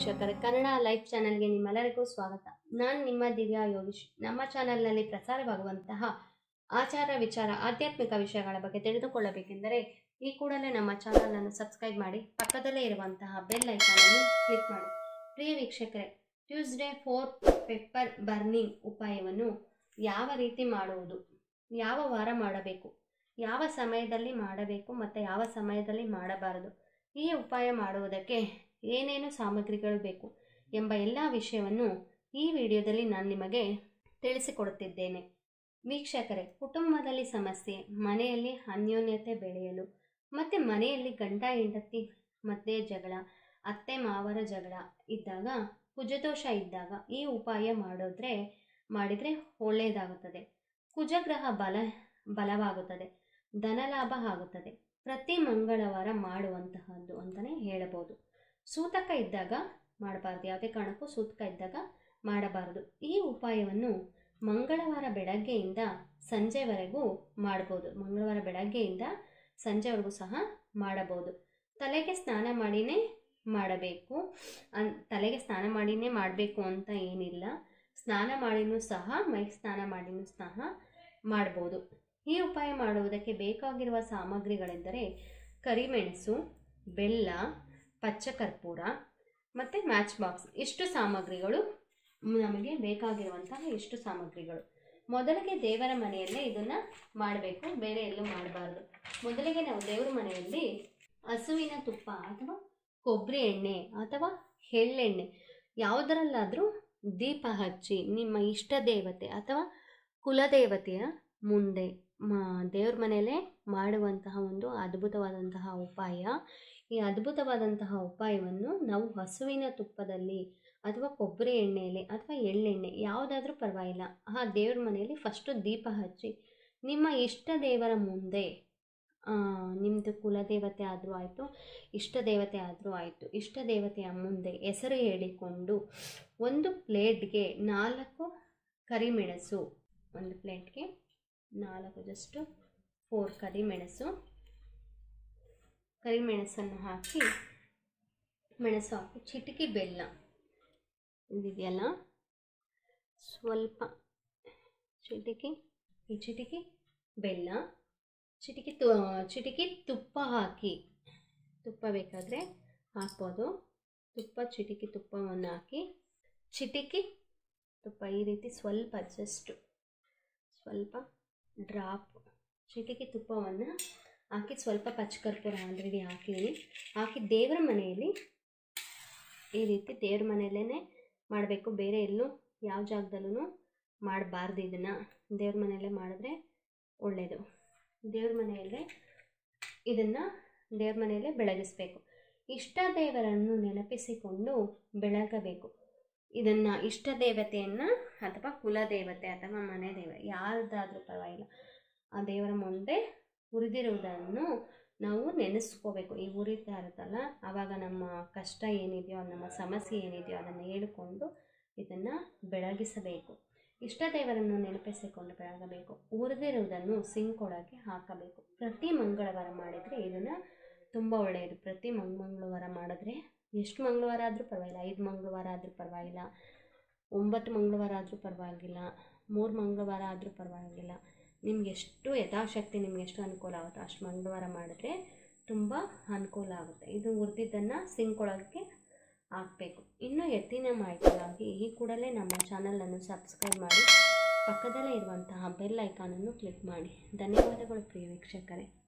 ವೀಕ್ಷಕರೇ ಕನ್ನಡ ಲೈಫ್ ಚಾನೆಲ್ಗೆ ನಿಮ್ಮೆಲ್ಲರಿಗೂ ಸ್ವಾಗತ ನಾನು ನಿಮ್ಮ ದಿವ್ಯಾ ಯೋಗೀಶ್ ನಮ್ಮ ಚಾನೆಲ್ನಲ್ಲಿ ಪ್ರಸಾರವಾಗುವಂತಹ ಆಚಾರ ವಿಚಾರ ಆಧ್ಯಾತ್ಮಿಕ ವಿಷಯಗಳ ಬಗ್ಗೆ ತಿಳಿದುಕೊಳ್ಳಬೇಕೆಂದರೆ ಈ ಕೂಡಲೇ ನಮ್ಮ ಚಾನಲನ್ನು ಸಬ್ಸ್ಕ್ರೈಬ್ ಮಾಡಿ ಪಕ್ಕದಲ್ಲೇ ಇರುವಂತಹ ಬೆಲ್ ಐಕಾನನ್ನು ಕ್ಲಿಕ್ ಮಾಡಿ ಪ್ರಿಯ ವೀಕ್ಷಕರೇ ಟ್ಯೂಸ್ಡೇ ಫೋರ್ ಪೆಪ್ಪರ್ ಬರ್ನಿಂಗ್ ಉಪಾಯವನ್ನು ಯಾವ ರೀತಿ ಮಾಡುವುದು ಯಾವ ವಾರ ಮಾಡಬೇಕು ಯಾವ ಸಮಯದಲ್ಲಿ ಮಾಡಬೇಕು ಮತ್ತು ಯಾವ ಸಮಯದಲ್ಲಿ ಮಾಡಬಾರದು ಈ ಉಪಾಯ ಮಾಡುವುದಕ್ಕೆ ಏನೇನು ಸಾಮಗ್ರಿಗಳು ಬೇಕು ಎಂಬ ಎಲ್ಲ ವಿಷಯವನ್ನು ಈ ವಿಡಿಯೋದಲ್ಲಿ ನಾನು ನಿಮಗೆ ತಿಳಿಸಿಕೊಡುತ್ತಿದ್ದೇನೆ ವೀಕ್ಷಕರೇ ಕುಟುಂಬದಲ್ಲಿ ಸಮಸ್ಯೆ ಮನೆಯಲ್ಲಿ ಅನ್ಯೋನ್ಯತೆ ಬೆಳೆಯಲು ಮತ್ತು ಮನೆಯಲ್ಲಿ ಗಂಡ ಹೆಂಡತಿ ಮಧ್ಯೆ ಜಗಳ ಅತ್ತೆ ಮಾವರ ಜಗಳ ಇದ್ದಾಗ ಕುಜದೋಷ ಇದ್ದಾಗ ಈ ಉಪಾಯ ಮಾಡಿದ್ರೆ ಮಾಡಿದರೆ ಒಳ್ಳೆಯದಾಗುತ್ತದೆ ಕುಜಗ್ರಹ ಬಲ ಬಲವಾಗುತ್ತದೆ ಧನಲಾಭ ಆಗುತ್ತದೆ ಪ್ರತಿ ಮಂಗಳವಾರ ಮಾಡುವಂತಹದ್ದು ಅಂತಲೇ ಹೇಳಬಹುದು ಸೂತಕ ಇದ್ದಾಗ ಮಾಡಬಾರ್ದು ಯಾವುದೇ ಕಾರಣಕ್ಕೂ ಸೂತಕ ಇದ್ದಾಗ ಮಾಡಬಾರದು ಈ ಉಪಾಯವನ್ನು ಮಂಗಳವಾರ ಬೆಳಗ್ಗೆಯಿಂದ ಸಂಜೆವರೆಗೂ ಮಾಡ್ಬೋದು ಮಂಗಳವಾರ ಬೆಳಗ್ಗೆಯಿಂದ ಸಂಜೆವರೆಗೂ ಸಹ ಮಾಡಬಹುದು ತಲೆಗೆ ಸ್ನಾನ ಮಾಡಿನೇ ಮಾಡಬೇಕು ಅನ್ ತಲೆಗೆ ಸ್ನಾನ ಮಾಡಿನೇ ಮಾಡಬೇಕು ಅಂತ ಏನಿಲ್ಲ ಸ್ನಾನ ಮಾಡಿನೂ ಸಹ ಮೈಗೆ ಸ್ನಾನ ಮಾಡಿನೂ ಸಹ ಮಾಡ್ಬೋದು ಈ ಉಪಾಯ ಮಾಡುವುದಕ್ಕೆ ಬೇಕಾಗಿರುವ ಸಾಮಗ್ರಿಗಳೆಂದರೆ ಕರಿಮೆಣಸು ಬೆಲ್ಲ ಪಚ್ಚಕರ್ಪೂರ ಮತ್ತು ಮ್ಯಾಚ್ ಬಾಕ್ಸ್ ಇಷ್ಟು ಸಾಮಗ್ರಿಗಳು ನಮಗೆ ಬೇಕಾಗಿರುವಂತಹ ಇಷ್ಟು ಸಾಮಗ್ರಿಗಳು ಮೊದಲಿಗೆ ದೇವರ ಮನೆಯಲ್ಲೇ ಇದನ್ನು ಮಾಡಬೇಕು ಬೇರೆ ಎಲ್ಲೂ ಮಾಡಬಾರ್ದು ಮೊದಲಿಗೆ ನಾವು ದೇವರ ಮನೆಯಲ್ಲಿ ಹಸುವಿನ ತುಪ್ಪ ಅಥವಾ ಕೊಬ್ಬರಿ ಎಣ್ಣೆ ಅಥವಾ ಎಳ್ಳೆಣ್ಣೆ ಯಾವುದರಲ್ಲಾದರೂ ದೀಪ ಹಚ್ಚಿ ನಿಮ್ಮ ಇಷ್ಟ ದೇವತೆ ಅಥವಾ ಕುಲದೇವತೆಯ ಮುಂದೆ ಮ ದೇವ್ರ ಮನೆಯಲ್ಲೇ ಮಾಡುವಂತಹ ಒಂದು ಅದ್ಭುತವಾದಂತಹ ಉಪಾಯ ಈ ಅದ್ಭುತವಾದಂತಹ ಉಪಾಯವನ್ನು ನಾವು ಹಸುವಿನ ತುಪ್ಪದಲ್ಲಿ ಅಥವಾ ಕೊಬ್ಬರಿ ಎಣ್ಣೆಯಲ್ಲಿ ಅಥವಾ ಎಳ್ಳೆಣ್ಣೆ ಯಾವುದಾದ್ರೂ ಪರವಾಗಿಲ್ಲ ಆ ದೇವ್ರ ಮನೆಯಲ್ಲಿ ಫಸ್ಟು ದೀಪ ಹಚ್ಚಿ ನಿಮ್ಮ ಇಷ್ಟ ದೇವರ ಮುಂದೆ ನಿಮ್ಮದು ಕುಲದೇವತೆ ಆದರೂ ಆಯಿತು ಇಷ್ಟ ದೇವತೆ ಆದರೂ ಆಯಿತು ಇಷ್ಟ ದೇವತೆಯ ಮುಂದೆ ಹೆಸರು ಹೇಳಿಕೊಂಡು ಒಂದು ಪ್ಲೇಟ್ಗೆ ನಾಲ್ಕು ಕರಿಮೆಣಸು ಒಂದು ಪ್ಲೇಟ್ಗೆ ನಾಲ್ಕು ಜಸ್ಟು ಫೋರ್ ಕರಿಮೆಣಸು ಕರಿಮೆಣಸನ್ನು ಹಾಕಿ ಮೆಣಸು ಹಾಕಿ ಚಿಟಿಕೆ ಬೆಲ್ಲ ಇದಿದೆಯಲ್ಲ ಸ್ವಲ್ಪ ಚಿಟಿಕೆ ಈ ಚಿಟಿಕೆ ಬೆಲ್ಲ ಚಿಟಿಕೆ ತು ಚಿಟಿಕೆ ತುಪ್ಪ ಹಾಕಿ ತುಪ್ಪ ಬೇಕಾದರೆ ಹಾಕ್ಬೋದು ತುಪ್ಪ ಚಿಟಿಕೆ ತುಪ್ಪವನ್ನು ಹಾಕಿ ಚಿಟಿಕೆ ತುಪ್ಪ ಈ ರೀತಿ ಸ್ವಲ್ಪ ಜಸ್ಟ್ ಸ್ವಲ್ಪ ಡ್ರಾಪ್ ಚಿಟಿಕೆ ತುಪ್ಪವನ್ನು ಹಾಕಿ ಸ್ವಲ್ಪ ಪಚ್ಚಕರ್ಪೂರ ಆಲ್ರೆಡಿ ಹಾಕಿದ್ದೀನಿ ಹಾಕಿ ದೇವರ ಮನೆಯಲ್ಲಿ ಈ ರೀತಿ ದೇವ್ರ ಮನೆಯಲ್ಲೇ ಮಾಡಬೇಕು ಬೇರೆ ಎಲ್ಲೂ ಯಾವ ಜಾಗದಲ್ಲೂ ಮಾಡಬಾರ್ದು ಇದನ್ನು ದೇವ್ರ ಮನೆಯಲ್ಲೇ ಮಾಡಿದ್ರೆ ಒಳ್ಳೆಯದು ದೇವ್ರ ಮನೆಯಲ್ಲೇ ಇದನ್ನು ದೇವ್ರ ಮನೆಯಲ್ಲೇ ಬೆಳಗಿಸ್ಬೇಕು ಇಷ್ಟ ದೇವರನ್ನು ನೆನಪಿಸಿಕೊಂಡು ಬೆಳಗಬೇಕು ಇದನ್ನು ಇಷ್ಟ ದೇವತೆಯನ್ನು ಅಥವಾ ಕುಲದೇವತೆ ಅಥವಾ ಮನೆ ದೇವ ಯಾರ್ದಾದ್ರೂ ಪರವಾಗಿಲ್ಲ ಆ ದೇವರ ಮುಂದೆ ಉರಿದಿರುವುದನ್ನು ನಾವು ನೆನೆಸ್ಕೋಬೇಕು ಈ ಉರಿತಾ ಇರುತ್ತಲ್ಲ ಆವಾಗ ನಮ್ಮ ಕಷ್ಟ ಏನಿದೆಯೋ ನಮ್ಮ ಸಮಸ್ಯೆ ಏನಿದೆಯೋ ಅದನ್ನು ಹೇಳಿಕೊಂಡು ಇದನ್ನು ಬೆಳಗಿಸಬೇಕು ಇಷ್ಟ ದೇವರನ್ನು ನೆನಪಿಸಿಕೊಂಡು ಬೆಳಗಬೇಕು ಉರಿದಿರುವುದನ್ನು ಸಿಂಕೊಳಗೆ ಹಾಕಬೇಕು ಪ್ರತಿ ಮಂಗಳವಾರ ಮಾಡಿದರೆ ಇದನ್ನು ತುಂಬ ಒಳ್ಳೆಯದು ಪ್ರತಿ ಮಂಗ್ ಮಂಗಳವಾರ ಮಾಡಿದ್ರೆ ಎಷ್ಟು ಮಂಗಳವಾರ ಆದರೂ ಪರವಾಗಿಲ್ಲ ಐದು ಮಂಗಳವಾರ ಆದರೂ ಪರವಾಗಿಲ್ಲ ಒಂಬತ್ತು ಮಂಗಳವಾರ ಆದರೂ ಪರವಾಗಿಲ್ಲ ಮೂರು ಮಂಗಳವಾರ ಆದರೂ ಪರವಾಗಿಲ್ಲ ನಿಮ್ಗೆ ಎಷ್ಟು ಯಥಾಶಕ್ತಿ ನಿಮ್ಗೆ ಎಷ್ಟು ಅನುಕೂಲ ಆಗುತ್ತೋ ಅಷ್ಟು ಮಂಗಳವಾರ ಮಾಡಿದ್ರೆ ತುಂಬ ಅನುಕೂಲ ಆಗುತ್ತೆ ಇದು ಹುರಿದಿದ್ದನ್ನು ಸಿಂಕೊಳಕ್ಕೆ ಹಾಕಬೇಕು ಇನ್ನು ಎತ್ತಿನ ಮಾಹಿತಿಗಾಗಿ ಈ ಕೂಡಲೇ ನಮ್ಮ ಚಾನಲನ್ನು ಸಬ್ಸ್ಕ್ರೈಬ್ ಮಾಡಿ ಪಕ್ಕದಲ್ಲೇ ಇರುವಂತಹ ಬೆಲ್ ಐಕಾನನ್ನು ಕ್ಲಿಕ್ ಮಾಡಿ ಧನ್ಯವಾದಗಳು ಪ್ರಿಯ ವೀಕ್ಷಕರೇ